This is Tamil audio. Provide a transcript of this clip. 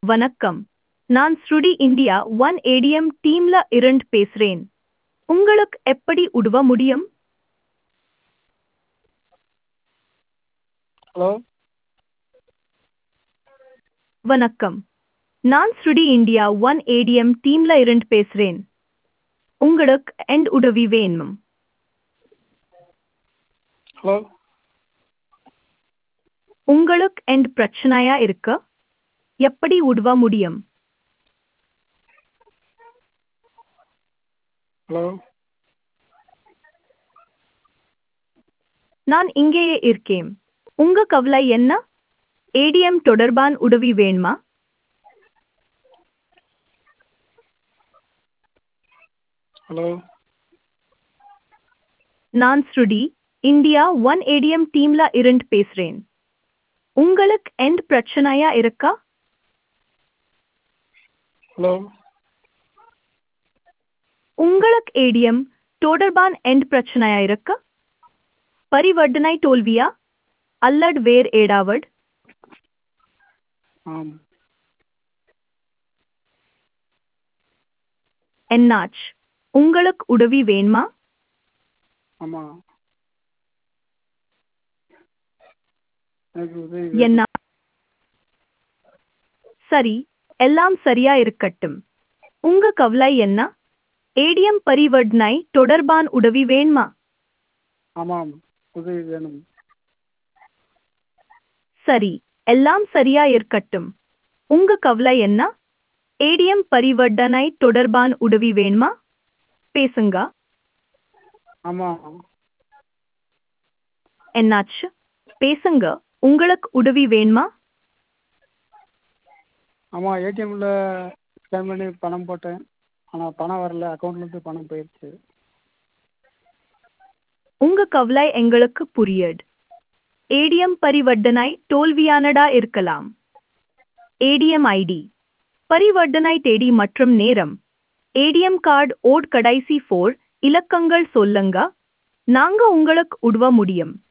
வணக்கம் நான் ஸ்ருடி இந்தியா ஒன் ஏடிஎம் டீம்ல இருந்து பேசுறேன் உங்களுக்கு எப்படி உதவ முடியும் ஹலோ வணக்கம் நான் ஸ்ருடி இந்தியா ஒன் ஏடிஎம் டீம்ல இருந்து பேசுறேன் உங்களுக்கு எண்ட் உதவி வேணும் ஹலோ உங்களுக்கு எண்ட் பிரச்சனையா இருக்கு எப்படி உதவ முடியும் ஹலோ நான் இங்கேயே இருக்கேன் உங்க கவலை என்ன ஏடிஎம் தொடர்பான உதவி வேணுமா ஹலோ நான் ஸ்ருடி இந்தியா ஒன் ஏடிஎம் டீம்ல இருந்து பேசுறேன் உங்களுக்கு எண்ட் பிரச்சனையா இருக்கா ஹலோ உங்களுக்கு ஏடிஎம் தொடர்பான எண்ட் பிரச்சனையா இருக்கா பரிவர்த்தனை தோல்வியா அல்லது வேறு ஏடாவட் ஆம் என்னாச் உங்களுக்கு உதவி வேணுமா ஆமாம் எனக்கு உதவி என்ன சரி எல்லாம் சரியா இருக்கட்டும் உங்க கவலை என்ன ஏடிஎம் பரிவர்த்தனை தொடர்பான உதவி வேணுமா ஆமாம் உதவி வேணும் சரி எல்லாம் சரியா இருக்கட்டும் உங்க கவலை என்ன ஏடிஎம் பரிவர்த்தனை தொடர்பான உதவி வேணுமா பேசுங்க ஆமாம் என்னாச்சு பேசுங்க உங்களுக்கு உதவி வேணுமா ஆமாம் ஏடிஎம்மில் ஸ்கேன் பண்ணி பணம் போட்டேன் ஆனால் பணம் வரல அக்கௌண்ட்லேருந்து பணம் போயிடுச்சு உங்க கவலை எங்களுக்கு புரியுது ஏடிஎம் பரிவர்த்தனை தோல்வியானதா இருக்கலாம் ஏடிஎம் ஐடி பரிவர்த்தனை தேதி மற்றும் நேரம் ஏடிஎம் கார்டு ஓட் கடைசி ஃபோர் இலக்கங்கள் சொல்லுங்க நாங்க உங்களுக்கு உதவ முடியும்